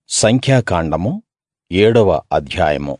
సంఖ్యాకాండము ఏడవ అధ్యాయము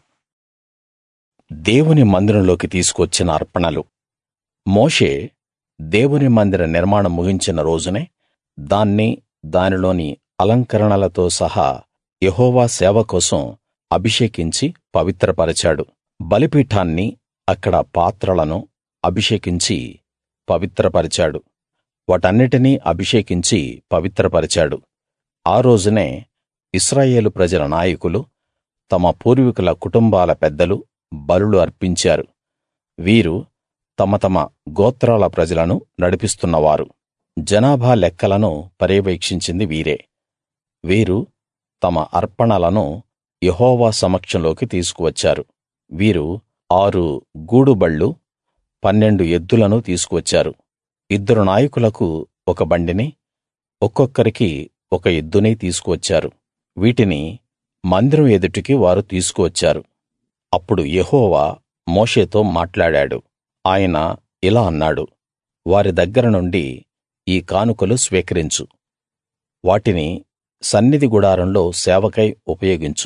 దేవుని మందిరంలోకి తీసుకువచ్చిన అర్పణలు మోషే దేవుని మందిర నిర్మాణం ముగించిన రోజునే దాన్ని దానిలోని అలంకరణలతో సహా యెహోవా సేవ కోసం అభిషేకించి పవిత్రపరచాడు బలిపీఠాన్ని అక్కడ పాత్రలను అభిషేకించి పవిత్రపరిచాడు వాటన్నిటినీ అభిషేకించి పవిత్రపరిచాడు ఆ రోజునే ఇశ్రాయేలు ప్రజల నాయకులు తమ పూర్వీకుల కుటుంబాల పెద్దలు బలులు అర్పించారు వీరు తమ తమ గోత్రాల ప్రజలను నడిపిస్తున్నవారు జనాభా లెక్కలను పర్యవేక్షించింది వీరే వీరు తమ అర్పణలను యెహోవా సమక్షంలోకి తీసుకువచ్చారు వీరు ఆరు గూడుబళ్ళు పన్నెండు ఎద్దులను తీసుకువచ్చారు ఇద్దరు నాయకులకు ఒక బండిని ఒక్కొక్కరికి ఒక ఎద్దుని తీసుకువచ్చారు వీటిని మందిరం ఎదుటికి వారు తీసుకువచ్చారు అప్పుడు యెహోవా మోషేతో మాట్లాడాడు ఆయన ఇలా అన్నాడు వారి దగ్గర నుండి ఈ కానుకలు స్వీకరించు వాటిని సన్నిధి గుడారంలో సేవకై ఉపయోగించు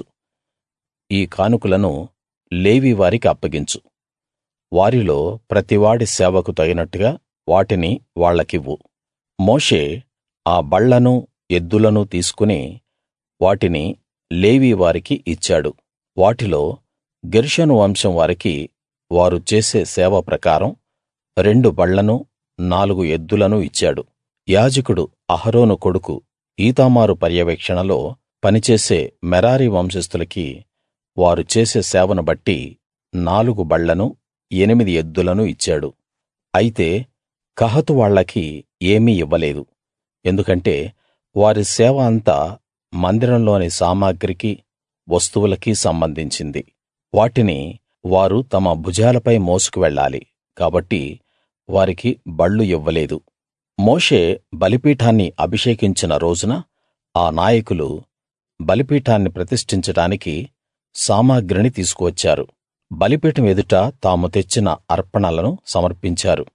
ఈ కానుకలను లేవీ వారికి అప్పగించు వారిలో ప్రతివాడి సేవకు తగినట్టుగా వాటిని వాళ్ళకివ్వు మోషే ఆ బళ్లనూ ఎద్దులనూ తీసుకుని వాటిని లేవీ వారికి ఇచ్చాడు వాటిలో గెర్షోను వంశం వారికి వారు చేసే సేవ ప్రకారం రెండు బళ్లనూ నాలుగు ఎద్దులను ఇచ్చాడు యాజకుడు అహరోను కొడుకు ఈతామారు పర్యవేక్షణలో పనిచేసే మెరారి వంశస్థులకి వారు చేసే సేవను బట్టి నాలుగు బళ్లనూ ఎనిమిది ఎద్దులను ఇచ్చాడు అయితే కహతు వాళ్ళకి ఏమీ ఇవ్వలేదు ఎందుకంటే వారి సేవ అంతా మందిరంలోని సామగ్రికి వస్తువులకి సంబంధించింది వాటిని వారు తమ భుజాలపై మోసుకు వెళ్ళాలి కాబట్టి వారికి బళ్ళు ఇవ్వలేదు మోషే బలిపీఠాన్ని అభిషేకించిన రోజున ఆ నాయకులు బలిపీఠాన్ని ప్రతిష్ఠించడానికి సామగ్రిని తీసుకువచ్చారు బలిపీఠం ఎదుట తాము తెచ్చిన అర్పణలను సమర్పించారు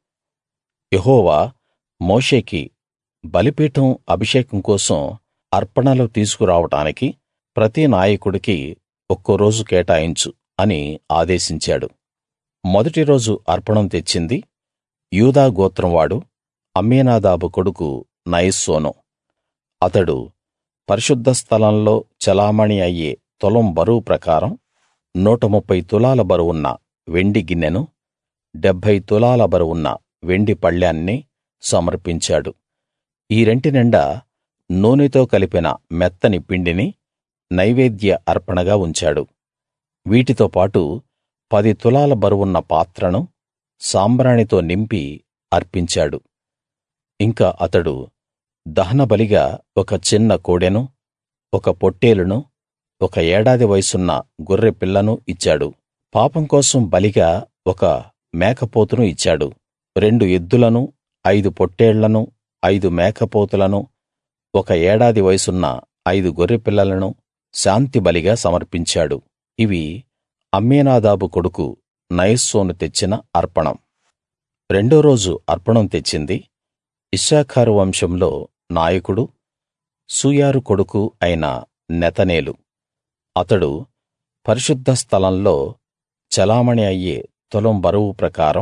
యెహోవా మోషేకి బలిపీఠం అభిషేకం కోసం అర్పణలు తీసుకురావడానికి ప్రతి నాయకుడికి ఒక్కో రోజు కేటాయించు అని ఆదేశించాడు మొదటి రోజు అర్పణం తెచ్చింది యూదా గోత్రం వాడు అమ్మీనాదాబు కొడుకు నయస్సోను అతడు పరిశుద్ధ స్థలంలో చెలామణీ అయ్యే తులం బరువు ప్రకారం 130 తులాల బరువున్న వెండి గిన్నెను 70 తులాల బరువున్న వెండి పళ్ళేన్ని సమర్పించాడు ఈ రెంటి నిండా నూనెతో కలిపిన మెత్తని పిండిని నైవేద్య అర్పణగా ఉంచాడు వీటితో పాటు పది తులాల బరువున్న పాత్రను సాంబ్రాణితో నింపి అర్పించాడు ఇంకా అతడు దహనబలిగా ఒక చిన్న కోడెను ఒక పొట్టేలును ఒక ఏడాది వయసున్న గొర్రె పిల్లను ఇచ్చాడు పాపం కోసం బలిగా ఒక మేకపోతును ఇచ్చాడు రెండు ఎద్దులను ఐదు పొట్టేళ్లను ఐదు మేకపోతులను ఒక ఏడాది వయసున్న ఐదు గొర్రెపిల్లలను శాంతి బలిగా సమర్పించాడు ఇవి అమ్మీనాదాబు కొడుకు నయస్సోను తెచ్చిన అర్పణం రెండో రోజు అర్పణం తెచ్చింది ఇశ్శాఖారు వంశంలో నాయకుడు సూయారు కొడుకు అయిన నెతనేలు అతడు పరిశుద్ధ స్థలంలో చెలామణీ అయ్యే తులం బరువు ప్రకారం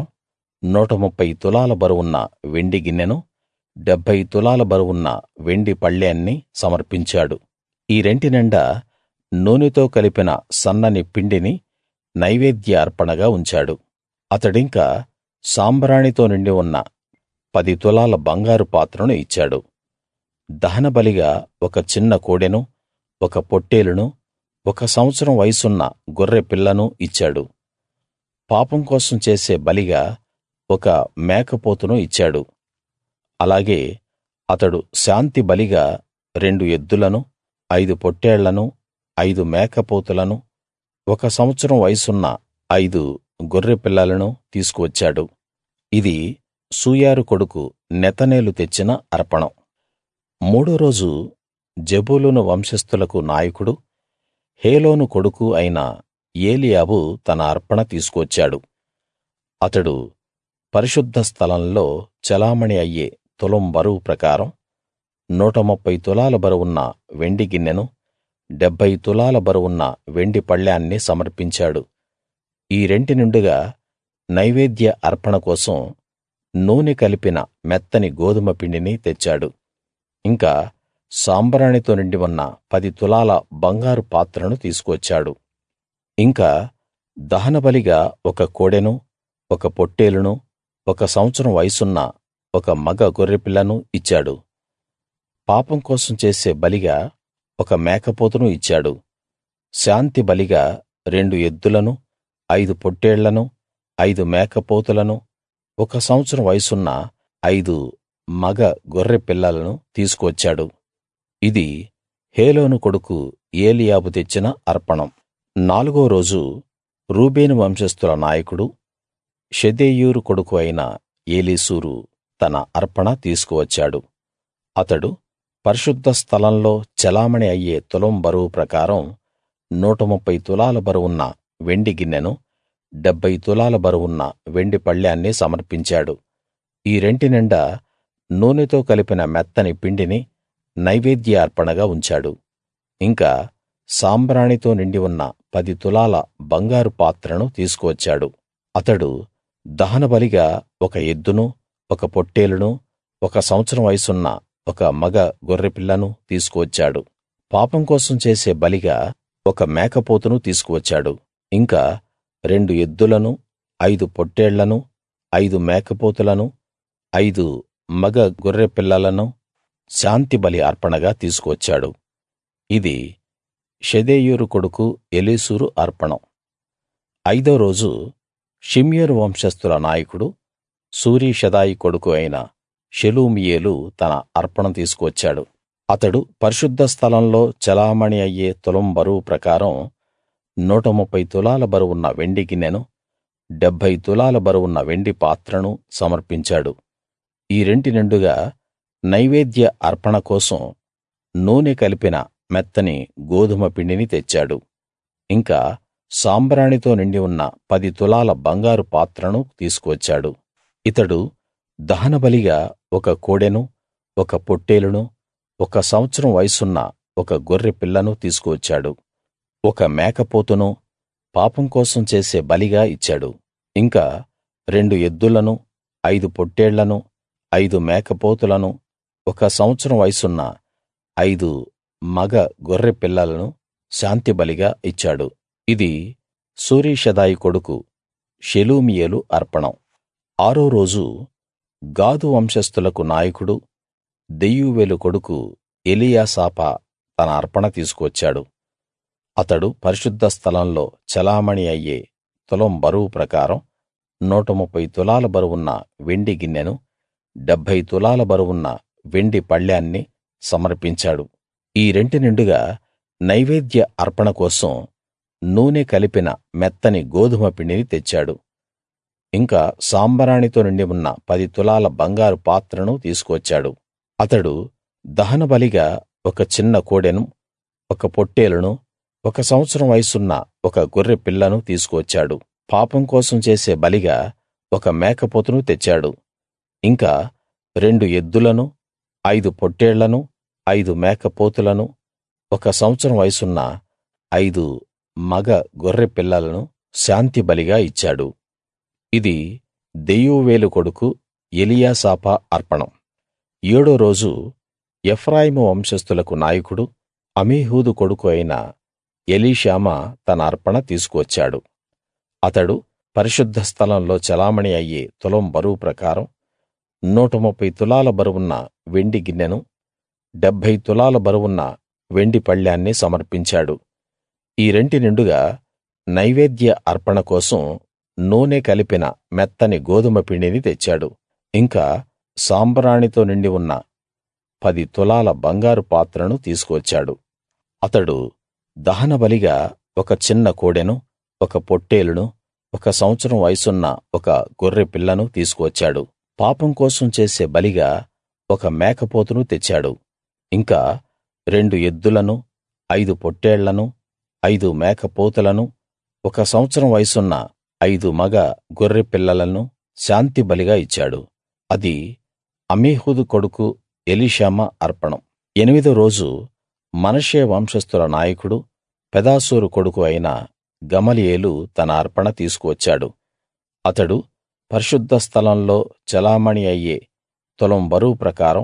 130 తులాల బరువున్న వెండి గిన్నెను 70 తులాల బరువున్న వెండి పళ్ళేన్ని సమర్పించాడు ఈ రెంటి నిండా నూనెతో కలిపిన సన్నని పిండిని నైవేద్య అర్పణగా ఉంచాడు అతడింకా సాంబ్రాణితో నిండి ఉన్న పది తులాల బంగారు పాత్రను ఇచ్చాడు దహనబలిగా ఒక చిన్న కోడెను ఒక పొట్టేలును ఒక సంవత్సరం వయసున్న గొర్రె పిల్లను ఇచ్చాడు పాపం కోసం చేసే బలిగా ఒక మేకపోతును ఇచ్చాడు అలాగే అతడు శాంతి బలిగా రెండు ఎద్దులను ఐదు పొట్టేళ్లను ఐదు మేకపోతులను ఒక సంవత్సరం వయసున్న ఐదు గొర్రె పిల్లలను తీసుకువచ్చాడు ఇది సూయారు కొడుకు నెతనేలు తెచ్చిన అర్పణం మూడో రోజు జెబూలూను వంశస్థులకు నాయకుడు హేలోను కొడుకు అయిన ఏలీయాబు తన అర్పణ తీసుకువచ్చాడు అతడు పరిశుద్ధ స్థలంలో చెలామణీ అయ్యే తులం బరువు ప్రకారం 130 తులాల బరువున్న వెండి గిన్నెను డెబ్భై తులాల బరువున్న వెండి పళ్ళేన్ని సమర్పించాడు ఈ రెంటి నిండుగా నైవేద్య అర్పణ కోసం నూనె కలిపిన మెత్తని గోదుమ పిండిని తెచ్చాడు ఇంకా సాంబ్రాణితో నిండి ఉన్న పది తులాల బంగారు పాత్రను తీసుకువచ్చాడు ఇంకా దహనబలిగా ఒక కోడెను ఒక పొట్టేలును ఒక సంవత్సరం వయసున్న ఒక మగ గొర్రెపిల్లను ఇచ్చాడు పాపం కోసం చేసే బలిగా ఒక మేకపోతును ఇచ్చాడు శాంతి బలిగా రెండు ఎద్దులను ఐదు పొట్టేళ్లను ఐదు మేకపోతులను ఒక సంవత్సరం వయసున్న ఐదు మగ గొర్రె పిల్లలను తీసుకువచ్చాడు ఇది హేలోను కొడుకు ఏలీయాబు తెచ్చిన అర్పణం నాలుగో రోజు రూబేను వంశస్థుల నాయకుడు షెదేయూరు కొడుకు అయిన ఏలీసూరు తన అర్పణ తీసుకువచ్చాడు అతడు పరిశుద్ధ స్థలంలో చెలామణీ అయ్యే తులం బరువు ప్రకారం 130 తులాల బరువున్న వెండి గిన్నెను 70 తులాల బరువున్న వెండి పళ్ళేన్ని సమర్పించాడు ఈ రెంటి నిండా నూనెతో కలిపిన మెత్తని పిండిని నైవేద్య అర్పణగా ఉంచాడు ఇంకా సాంబ్రాణితో నిండి ఉన్న పది తులాల బంగారు పాత్రను తీసుకువచ్చాడు అతడు దహనబలిగా ఒక ఎద్దును ఒక పొట్టేలును ఒక సంవత్సరం వయసున్న ఒక మగ గొర్రెపిల్లను తీసుకువచ్చాడు పాపం కోసం చేసే బలిగా ఒక మేకపోతును తీసుకువచ్చాడు ఇంకా రెండు ఎద్దులను ఐదు పొట్టేళ్లను ఐదు మేకపోతులను ఐదు మగ గొర్రెపిల్లలను శాంతి బలి అర్పణగా తీసుకువచ్చాడు ఇది షెదేయూరు కొడుకు ఎలీసూరు అర్పణం ఐదో రోజు షిమ్యోను వంశస్థుల నాయకుడు సూరీషదాయి కొడుకు అయిన షెలూమీయేలు తన అర్పణం తీసుకువచ్చాడు అతడు పరిశుద్ధ స్థలంలో చెలామణీ అయ్యే తులం బరువు ప్రకారం 130 తులాల బరువున్న వెండి గిన్నెను 70 తులాల బరువున్న వెండి పాత్రను సమర్పించాడు ఈ రెంటి నిండుగా నైవేద్య అర్పణ కోసం నూనె కలిపిన మెత్తని గోదుమ పిండిని తెచ్చాడు ఇంకా సాంబ్రాణితో నిండి ఉన్న పది తులాల బంగారు పాత్రను తీసుకువచ్చాడు ఇతడు దహనబలిగా ఒక కోడెను ఒక పొట్టేలును ఒక సంవత్సరం వయసున్న ఒక గొర్రె పిల్లను తీసుకువచ్చాడు ఒక మేకపోతును పాపం కోసం చేసే బలిగా ఇచ్చాడు ఇంకా రెండు ఎద్దులను ఐదు పొట్టేళ్లను ఐదు మేకపోతులను ఒక సంవత్సరం వయసున్న ఐదు మగ గొర్రె పిల్లలను శాంతి బలిగా ఇచ్చాడు ఇది సూరీషదాయి కొడుకు షెలూమీయేలు అర్పణం ఆరో రోజు గాదు వంశస్థులకు నాయకుడు దెయూవేలు కొడుకు ఎలీయాసాపా తన అర్పణ తీసుకువచ్చాడు అతడు పరిశుద్ధ స్థలంలో చెలామణీ అయ్యే తులం బరువు ప్రకారం 130 తులాల బరువున్న వెండి గిన్నెను 70 తులాల బరువున్న వెండి పళ్ళేన్ని సమర్పించాడు ఈ రెంటి నిండుగా నైవేద్య అర్పణ కోసం నూనె కలిపిన మెత్తని గోదుమ పిండిని తెచ్చాడు ఇంకా సాంబ్రాణితో నిండి ఉన్న పది తులాల బంగారు పాత్రను తీసుకువచ్చాడు అతడు దహనబలిగా ఒక చిన్న కోడెను ఒక పొట్టేలును ఒక సంవత్సరం వయసున్న ఒక గొర్రె పిల్లను తీసుకువచ్చాడు పాపం కోసం చేసే బలిగా ఒక మేకపోతును తెచ్చాడు ఇంకా రెండు ఎద్దులను ఐదు పొట్టేళ్లను ఐదు మేకపోతులను ఒక సంవత్సరం వయసున్న ఐదు మగ గొర్రె పిల్లలను శాంతి బలిగా ఇచ్చాడు ఇది దెయూవేలు కొడుకు ఎలీయాసాపా అర్పణం ఏడో రోజు ఎఫ్రాయిము వంశస్థులకు నాయకుడు అమీహూదు కొడుకు అయిన ఎలీషామా తన అర్పణ తీసుకువచ్చాడు అతడు పరిశుద్ధ స్థలంలో చెలామణీ అయ్యే తులం బరువు ప్రకారం 130 తులాల బరువున్న వెండి గిన్నెను 70 తులాల బరువున్న వెండి పళ్ళేన్ని సమర్పించాడు ఈ రెంటి నిండుగా నైవేద్య అర్పణ కోసం నూనె కలిపిన మెత్తని గోదుమ పిండిని తెచ్చాడు ఇంకా సాంబ్రాణితో నిండి ఉన్న పది తులాల బంగారు పాత్రను తీసుకువచ్చాడు అతడు దహనబలిగా ఒక చిన్న కోడెను ఒక పొట్టేలును ఒక సంవత్సరం వయసున్న ఒక గొర్రె పిల్లను తీసుకువచ్చాడు పాపం కోసం చేసే బలిగా ఒక మేకపోతును తెచ్చాడు ఇంకా రెండు ఎద్దులను ఐదు పొట్టేళ్లను ఐదు మేకపోతులను ఒక సంవత్సరం వయసున్న ఐదు మగ గొర్రె పిల్లలను శాంతి బలిగా ఇచ్చాడు అది అమీహూదు కొడుకు ఎలీషామా అర్పణం ఎనిమిదో రోజు మనష్షే వంశస్థుల నాయకుడు పెదాసూరు కొడుకు అయిన గమలీయేలు తన అర్పణ తీసుకువచ్చాడు అతడు పరిశుద్ధ స్థలంలో చెలామణీ అయ్యే తులం బరువు ప్రకారం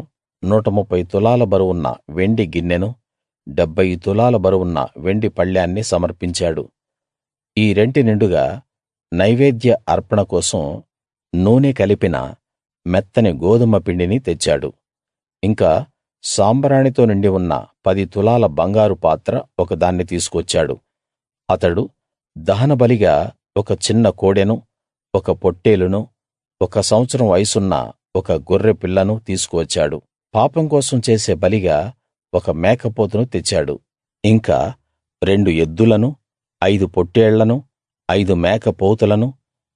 130 తులాల బరువున్న వెండి గిన్నెను 70 తులాల బరువున్న వెండి పళ్ళేన్ని సమర్పించాడు ఈ రెంటి నిండుగా నైవేద్య అర్పణ కోసం నూనె కలిపిన మెత్తని గోదుమ పిండిని తెచ్చాడు ఇంకా సాంబ్రాణితో నిండి ఉన్న పది తులాల బంగారు పాత్ర ఒకదాన్ని తీసుకొచ్చాడు అతడు దహనబలిగా ఒక చిన్న కోడెను ఒక పొట్టేలును ఒక సంవత్సరం వయసున్న ఒక గొర్రె పిల్లను తీసుకువచ్చాడు పాపం కోసం చేసే బలిగా ఒక మేకపోతును తెచ్చాడు ఇంకా రెండు ఎద్దులను ఐదు పొట్టేళ్లను ఐదు మేకపోతులను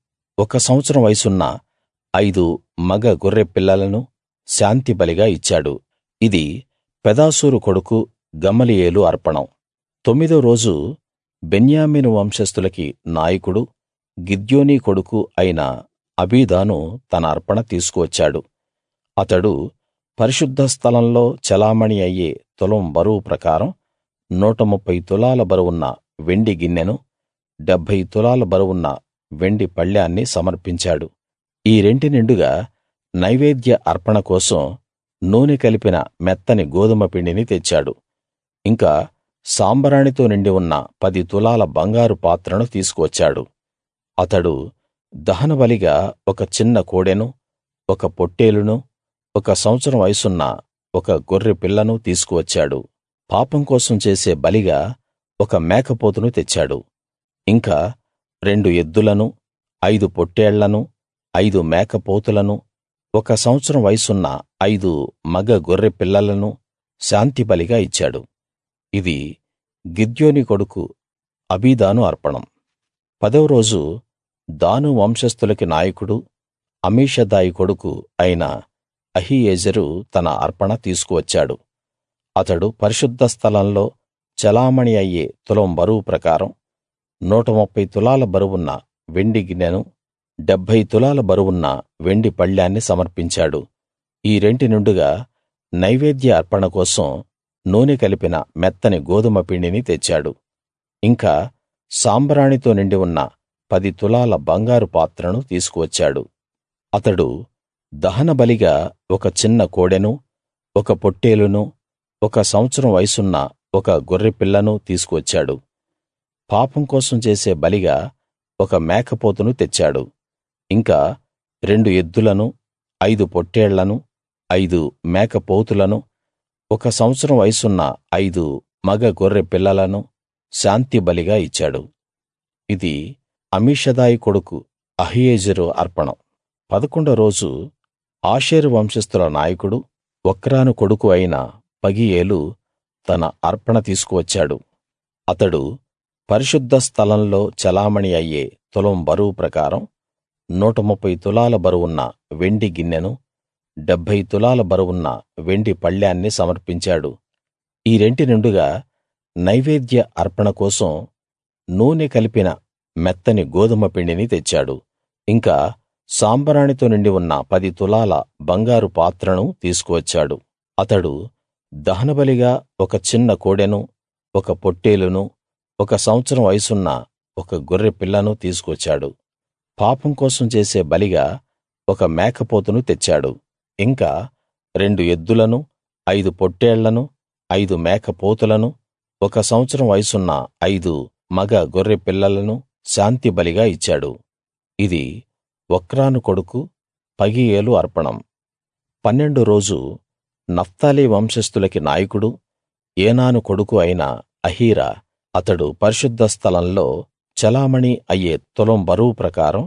ఒక సంవత్సరం వయసున్న ఐదు మగ గొర్రె పిల్లలను శాంతి బలిగా ఇచ్చాడు ఇది పెదాసూరు కొడుకు గమలీయేలు అర్పణం తొమ్మిదో రోజు బెన్యామీను వంశస్థులకి నాయకుడు గిద్యోనీ కొడుకు అయిన అబీదాను తన అర్పణ తీసుకువచ్చాడు అతడు పరిశుద్ధ స్థలంలో చెలామణీ అయ్యే తులం బరువు ప్రకారం 130 తులాల బరువున్న వెండి గిన్నెను 70 తులాల బరువున్న వెండి పళ్ళేన్ని సమర్పించాడు ఈ రెంటి నిండుగా నైవేద్య అర్పణ కోసం నూనె కలిపిన మెత్తని గోదుమ పిండిని తెచ్చాడు ఇంకా సాంబ్రాణితో నిండి ఉన్న పది తులాల బంగారు పాత్రను తీసుకువచ్చాడు అతడు దహనబలిగా ఒక చిన్న కోడెను ఒక పొట్టేలును ఒక సంవత్సరం వయసున్న ఒక గొర్రె పిల్లను తీసుకువచ్చాడు పాపం కోసం చేసే బలిగా ఒక మేకపోతును తెచ్చాడు ఇంకా రెండు ఎద్దులను ఐదు పొట్టేళ్లను ఐదు మేకపోతులను ఒక సంవత్సరం వయసున్న ఐదు మగ గొర్రె పిల్లలను శాంతి బలిగా ఇచ్చాడు ఇది గిద్యోని కొడుకు అబీదాను అర్పణం పదవ రోజు దాను వంశస్థులకి నాయకుడు అమీషదాయి కొడుకు అయిన అహీయెజెరు తన అర్పణ తీసుకువచ్చాడు అతడు పరిశుద్ధ స్థలంలో చెలామణీ అయ్యే తులం బరువు ప్రకారం 130 తులాల బరువున్న వెండి గిన్నెను 70 తులాల బరువున్న వెండి పళ్ళేన్ని సమర్పించాడు ఈ రెంటి నిండుగా నైవేద్య అర్పణ కోసం నూనె కలిపిన మెత్తని గోదుమ పిండిని తెచ్చాడు ఇంకా సాంబ్రాణితో నిండి ఉన్న పది తులాల బంగారు పాత్రను తీసుకువచ్చాడు అతడు దహనబలిగా ఒక చిన్న కోడెను ఒక పొట్టేలును ఒక సంవత్సరం వయసున్న ఒక గొర్రె పిల్లను తీసుకువచ్చాడు పాపం కోసం చేసే బలిగా ఒక మేకపోతును తెచ్చాడు ఇంకా రెండు ఎద్దులను ఐదు పొట్టేళ్లను ఐదు మేకపోతులను ఒక సంవత్సరం వయసున్న ఐదు మగ గొర్రె పిల్లలను శాంతి బలిగా ఇచ్చాడు ఇది అమీషదాయి కొడుకు అహీయెజెరు అర్పణం పదకొండో రోజు ఆషేరు వంశస్థుల నాయకుడు ఒక్రాను కొడుకు అయిన పగీయేలు తన అర్పణ తీసుకువచ్చాడు అతడు పరిశుద్ధ స్థలంలో చెలామణీ అయ్యే తులం బరువు ప్రకారం 130 తులాల బరువున్న వెండి గిన్నెను 70 తులాల బరువున్న వెండి పళ్ళేన్ని సమర్పించాడు ఈ రెంటి నిండుగా నైవేద్య అర్పణ కోసం నూనె కలిపిన మెత్తని గోదుమ పిండిని తెచ్చాడు ఇంకా సాంబ్రాణితో నిండి ఉన్న పది తులాల బంగారు పాత్రను తీసుకువచ్చాడు అతడు దహనబలిగా ఒక చిన్న కోడెను ఒక పొట్టేలును ఒక సంవత్సరం వయసున్న ఒక గొర్రె పిల్లను తీసుకొచ్చాడు పాపం కోసం చేసే బలిగా ఒక మేకపోతును తెచ్చాడు ఇంకా రెండు ఎద్దులను ఐదు పొట్టేళ్లను ఐదు మేకపోతులను ఒక సంవత్సరం వయసున్న ఐదు మగ గొర్రె పిల్లలను శాంతి బలిగా ఇచ్చాడు ఇది ఒక్రాను కొడుకు పగీయేలు అర్పణం పన్నెండో రోజు నఫ్తాలి వంశస్థులకి నాయకుడు ఏనాను కొడుకు అయిన అహీరా అతడు పరిశుద్ధ స్థలంలో చెలామణీ అయ్యే తులం బరువు ప్రకారం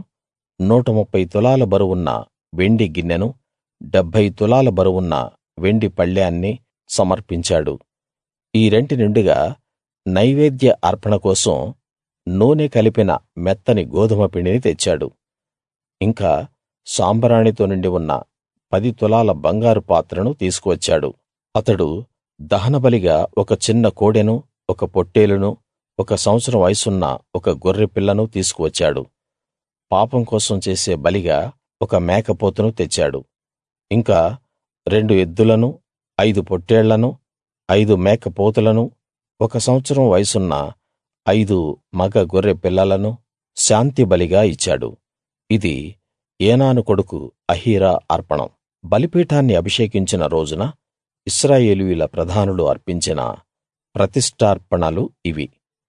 130 తులాల బరువున్న వెండి గిన్నెను 70 తులాల బరువున్న వెండి పళ్ళేన్ని సమర్పించాడు ఈ రెంటి నిండుగా నైవేద్య అర్పణ కోసం నూనె కలిపిన మెత్తని గోదుమ పిండిని తెచ్చాడు ఇంకా సాంబ్రాణితో నిండి ఉన్న పది తులాల బంగారు పాత్రను తీసుకువచ్చాడు అతడు దహనబలిగా ఒక చిన్న కోడెను ఒక పొట్టేలును ఒక సంవత్సరం వయసున్న ఒక గొర్రె పిల్లను తీసుకువచ్చాడు పాపం కోసం చేసే బలిగా ఒక మేకపోతును తెచ్చాడు ఇంకా రెండు ఎద్దులను ఐదు పొట్టేళ్లను ఐదు మేకపోతులను ఒక సంవత్సరం వయసున్న ఐదు మగ గొర్రె పిల్లలను శాంతిబలిగా ఇచ్చాడు ఇది ఏనాను కొడుకు అహీరా అర్పణం బలిపీఠాన్ని అభిషేకించిన రోజున ఇశ్రాయేలీయుల ప్రధానులు అర్పించిన ప్రతిష్ఠార్పణలు ఇవి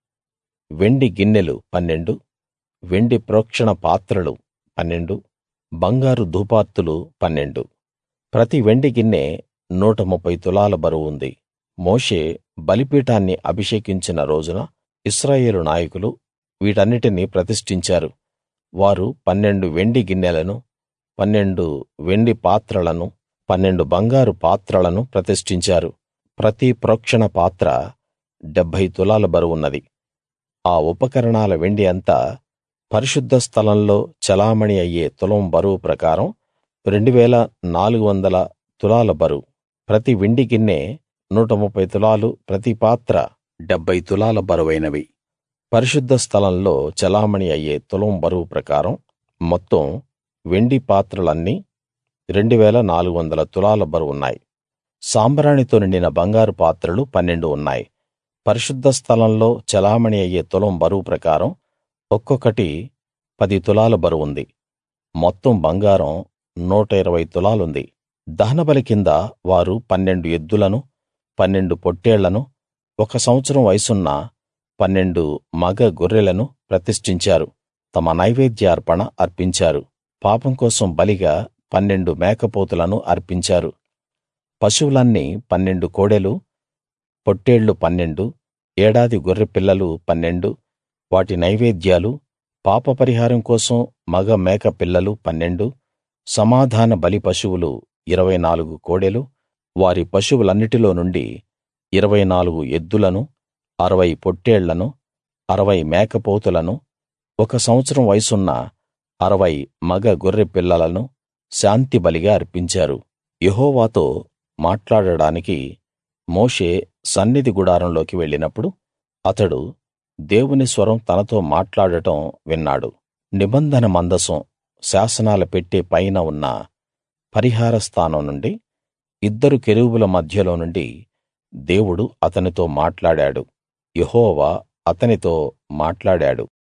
వెండి గిన్నెలు పన్నెండు వెండి ప్రోక్షణ పాత్రలు పన్నెండు బంగారు ధూపార్తులు పన్నెండు ప్రతి వెండి గిన్నె నూట ముప్ఫై తులాల బరువు ఉంది మోషే బలిపీఠాన్ని అభిషేకించిన రోజున ఇశ్రాయేలు నాయకులు వీటన్నిటిని ప్రతిష్ఠించారు వారు పన్నెండు వెండి గిన్నెలను పన్నెండు వెండి పాత్రలను పన్నెండు బంగారు పాత్రలను ప్రతిష్ఠించారు ప్రతి ప్రోక్షణ పాత్ర డెబ్భై తులాల బరువున్నది ఆ ఉపకరణాల వెండి అంతా పరిశుద్ధ స్థలంలో చెలామణీ అయ్యే తులం బరువు ప్రకారం రెండు వేల నాలుగు వందల తులాల బరువు ప్రతి వెండి గిన్నె నూట ముప్ఫై తులాలు ప్రతి పాత్ర డెబ్భై తులాల బరువైనవి పరిశుద్ధ స్థలంలో చెలామణీ అయ్యే తులం బరువు ప్రకారం మొత్తం వెండి పాత్రలన్నీ రెండు వేల నాలుగు వందల తులాల బరువున్నాయి సాంబ్రాణితో నిండిన బంగారు పాత్రలు పన్నెండు ఉన్నాయి పరిశుద్ధ స్థలంలో చెలామణీ అయ్యే తులం బరువు ప్రకారం ఒక్కొక్కటి పది తులాల బరువుంది మొత్తం బంగారం నూట ఇరవై తులాలుంది దహనబలి కింద వారు పన్నెండు ఎద్దులను పన్నెండు పొట్టేళ్లను ఒక సంవత్సరం వయసున్న పన్నెండు మగ గొర్రెలను ప్రతిష్ఠించారు తమ నైవేద్య అర్పణ అర్పించారు పాపం కోసం బలిగా పన్నెండు మేకపోతులను అర్పించారు పశువులన్నీ పన్నెండు కోడెలు పొట్టేళ్లు పన్నెండు ఏడాది గొర్రెపిల్లలు పన్నెండు వాటి నైవేద్యాలు పాపపరిహారం కోసం మగ మేక పిల్లలు పన్నెండు సమాధాన బలి పశువులు ఇరవై నాలుగు కోడెలు వారి పశువులన్నిటిలో నుండి ఇరవై నాలుగు ఎద్దులను అరవై పొట్టేళ్లను అరవై మేకపోతులను ఒక సంవత్సరం వయసున్న అరవై మగ గొర్రె పిల్లలను శాంతి బలిగా అర్పించారు యెహోవాతో మాట్లాడడానికి మోషే సన్నిధి గుడారంలోకి వెళ్ళినప్పుడు అతడు దేవుని స్వరం తనతో మాట్లాడటం విన్నాడు నిబంధన మందసం శాసనాల పెట్టె పైన ఉన్న పరిహార స్థానం నుండి ఇద్దరు కెరూబుల మధ్యలో నుండి దేవుడు అతనితో మాట్లాడాడు యెహోవా అతనితో మాట్లాడాడు